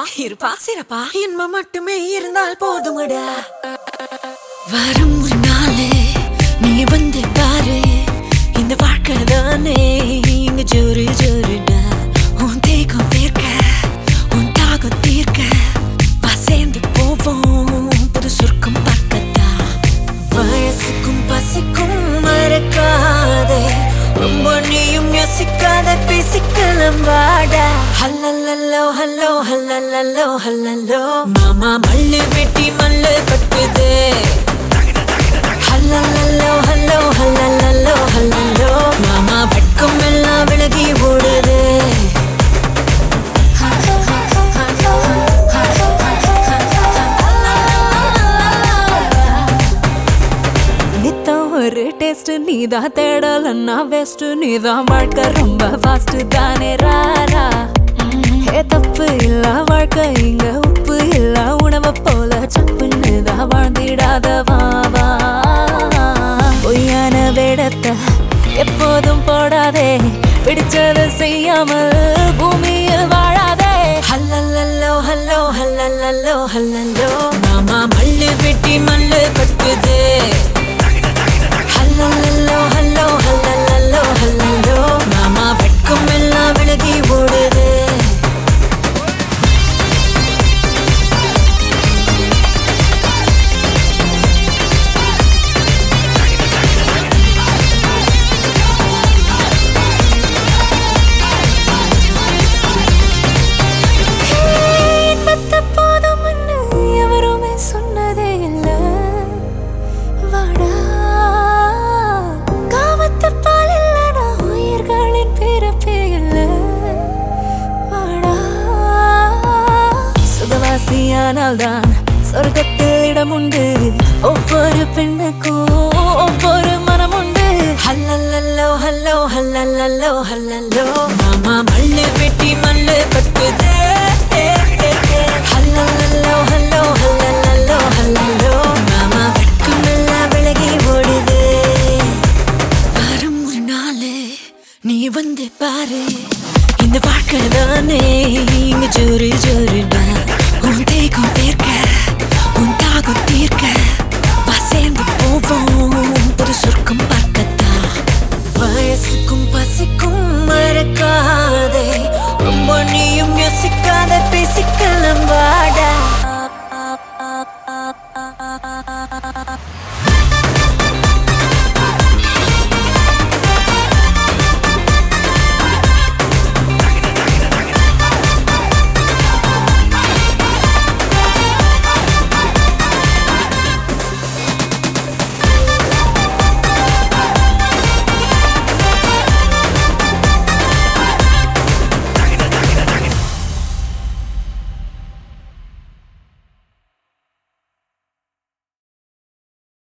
இருப்பா சிறப்பா இன்பம் மட்டுமே இருந்தால் போதுமடா வரும் ஒரு நாளே நீ வந்து பாரு இந்த வாழ்க்கை தானே இங்க ஜோரு ஜோருடா உன் தேகம் தீர்க்க உன் தாகம் தீர்க்க வா சேர்ந்து போவோம் புது சொர்க்கம் பக்கத்தா வயசுக்கும் பசிக்கும் மறக்காதே ரொம்ப நீயும் யோசிக்காத பேசிக்கலாம் வாடா ஹல்லல்லோ ஹல்லோ ஹல்லல்லோ ஹல்லல்லோ மாமா மல்லு வெட்டி மல்லு கட்டுதே ஹல்லல்லோ ஹல்லோ ஹல்லல்லோ ஹல்லல்லோ மாமா வெட்கம் எல்லாம் விலகி ஓடுதே நித்தம் ஒரு டேஸ்ட் நீதான் தேடலன்னா பெஸ்ட் நீதான் வாழ்க்கை ரொம்ப ஃபாஸ்ட் தானே ராரா ஏ தப்பு இல்ல வாழ்க்கை இங்க உப்பு இல்ல உணவை போல சப்புன்னு தான் வாழ்ந்திடாத வா வா பொய்யான வேடத்தை எப்போதும் போடாதே பிடிச்சதை செய்யாமல் பூமியில் வாழாதே ஹல்லல்லோ ஹல்லோ ஹல்லல்லோ ஹல்லல்லோ மாமா மல்லு வெட்டி மல்லு கட்டுதே ஹல்லல்லோ ஹல்லோ ஹல்லல்லோ ஹல்லல்லோ மாமா வெட்கம் எல்லாம் விலகி ஓடுதே இன்பத்தை போதும்னு எவருமே சொன்னதே இல்ல வாடா காமத்து பால் இல்லடா உயிர்களின் பிறப்பே இல்ல வாடா சுகவாசியானால் தான் சொர்க்கத்தில் இடம் உண்டு ஒவ்வொரு பெண்ணுக்கும் ஒவ்வொரு மனம் உண்டு ஹல்லல்லோ ஹல்லோ ஹல்லல்லோ ஹல்லல்லோ மாமா மல்லு வெட்டி மல்லு கட்டுதே ஹல்லல்லோ ஹல்லோ ஹல்லல்லோ ஹல்லல்லோ மாமா வெட்கம் எல்லாம் விலகி ஓடுதே வரும் ஒரு நாளு நீ வந்து பாரு இந்த வாழ்க்கை தானே இங்க ஜோரு ஜோருடா உன் தேகம் தீர்க்க உன் தாகம் தீர்க்க வா சேர்ந்து போவோம் புது சொர்க்கம் பார்க்கத்தா வயசுக்கும் பசிக்கும் மறக்காதே ரொம்ப நீயும் யோசிக்காத பேசிக்கலாம் வாடா